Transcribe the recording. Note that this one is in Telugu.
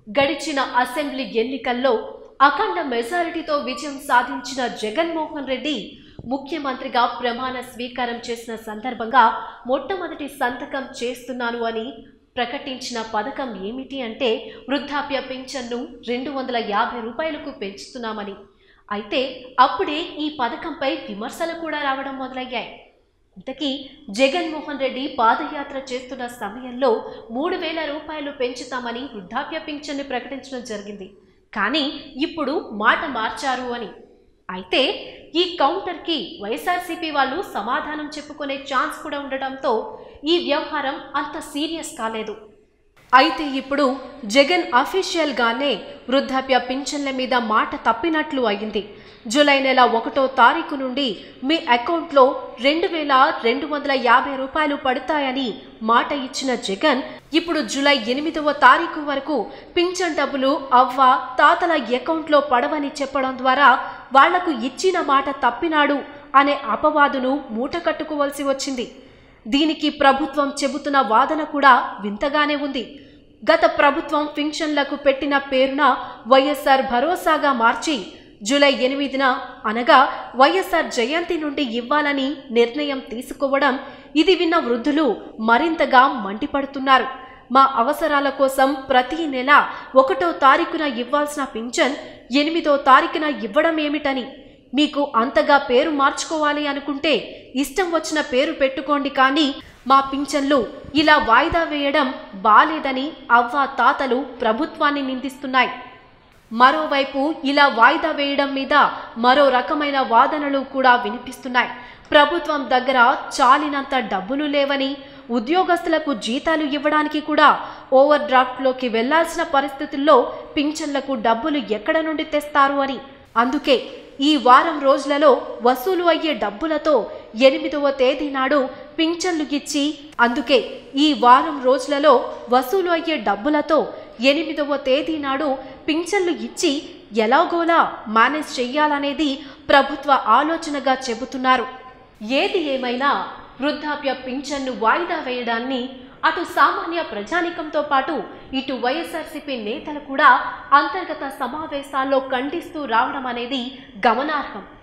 గడిచిన అసెంబ్లీ ఎన్నికల్లో అఖండ మెజారిటీతో విజయం సాధించిన జగన్మోహన్ రెడ్డి ముఖ్యమంత్రిగా ప్రమాణ స్వీకారం చేసిన సందర్భంగా మొట్టమొదటి సంతకం చేస్తున్నాను అని ప్రకటించిన పథకం ఏమిటి అంటే వృద్ధాప్య పింఛన్ను రెండు వందల యాభై రూపాయలకు పెంచుతున్నామని అయితే అప్పుడే ఈ పథకంపై విమర్శలు కూడా రావడం మొదలయ్యాయి ఇంతకీ జగన్మోహన్ రెడ్డి పాదయాత్ర చేస్తున్న సమయంలో మూడు వేల రూపాయలు పెంచుతామని వృద్ధాప్య పింఛన్ను ప్రకటించడం జరిగింది కానీ ఇప్పుడు మాట మార్చారు అని అయితే ఈ కౌంటర్కి వైఎస్ఆర్సీపీ వాళ్ళు సమాధానం చెప్పుకునే ఛాన్స్ కూడా ఉండటంతో ఈ వ్యవహారం అంత సీరియస్ కాలేదు అయితే ఇప్పుడు జగన్ అఫీషియల్గానే వృద్ధాప్య పింఛన్ల మీద మాట తప్పినట్లు అయింది జూలై నెల ఒకటో తారీఖు నుండి మీ అకౌంట్లో రెండు వేల రెండు వందల యాభై రూపాయలు పడతాయని మాట ఇచ్చిన జగన్ ఇప్పుడు జూలై ఎనిమిదవ తారీఖు వరకు పింఛన్ డబ్బులు అవ్వ తాతల అకౌంట్లో పడవని చెప్పడం ద్వారా వాళ్లకు ఇచ్చిన మాట తప్పినాడు అనే అపవాదును మూట కట్టుకోవలసి వచ్చింది దీనికి ప్రభుత్వం చెబుతున్న వాదన కూడా వింతగానే ఉంది గత ప్రభుత్వం పింఛన్లకు పెట్టిన పేరున వైఎస్ఆర్ భరోసాగా మార్చి జూలై ఎనిమిదిన అనగా వైఎస్ఆర్ జయంతి నుండి ఇవ్వాలని నిర్ణయం తీసుకోవడం ఇది విన్న వృద్ధులు మరింతగా మండిపడుతున్నారు మా అవసరాల కోసం ప్రతి నెల ఒకటో తారీఖున ఇవ్వాల్సిన పింఛన్ ఎనిమిదో తారీఖున ఇవ్వడం ఏమిటని మీకు అంతగా పేరు మార్చుకోవాలి అనుకుంటే ఇష్టం వచ్చిన పేరు పెట్టుకోండి కానీ మా పింఛన్లు ఇలా వాయిదా వేయడం బాలేదని అవ్వ తాతలు ప్రభుత్వాన్ని నిందిస్తున్నాయి మరోవైపు ఇలా వాయిదా వేయడం మీద మరో రకమైన వాదనలు కూడా వినిపిస్తున్నాయి ప్రభుత్వం దగ్గర చాలినంత డబ్బులు లేవని ఉద్యోగస్తులకు జీతాలు ఇవ్వడానికి కూడా ఓవర్ డ్రాఫ్ట్లోకి వెళ్లాల్సిన పరిస్థితుల్లో పింఛన్లకు డబ్బులు ఎక్కడ నుండి తెస్తారు అని అందుకే ఈ వారం రోజులలో వసూలు అయ్యే డబ్బులతో ఎనిమిదవ తేదీ నాడు పింఛన్లు ఇచ్చి అందుకే ఈ వారం రోజులలో వసూలు అయ్యే డబ్బులతో ఎనిమిదవ తేదీ నాడు పింఛన్లు ఇచ్చి ఎలాగోలా మేనేజ్ చెయ్యాలనేది ప్రభుత్వ ఆలోచనగా చెబుతున్నారు ఏది ఏమైనా వృద్ధాప్య పింఛన్ను వాయిదా వేయడాన్ని అటు సామాన్య ప్రజానికంతో పాటు ఇటు వైఎస్ఆర్సీపీ నేతలు కూడా అంతర్గత సమావేశాల్లో ఖండిస్తూ రావడం అనేది గమనార్హం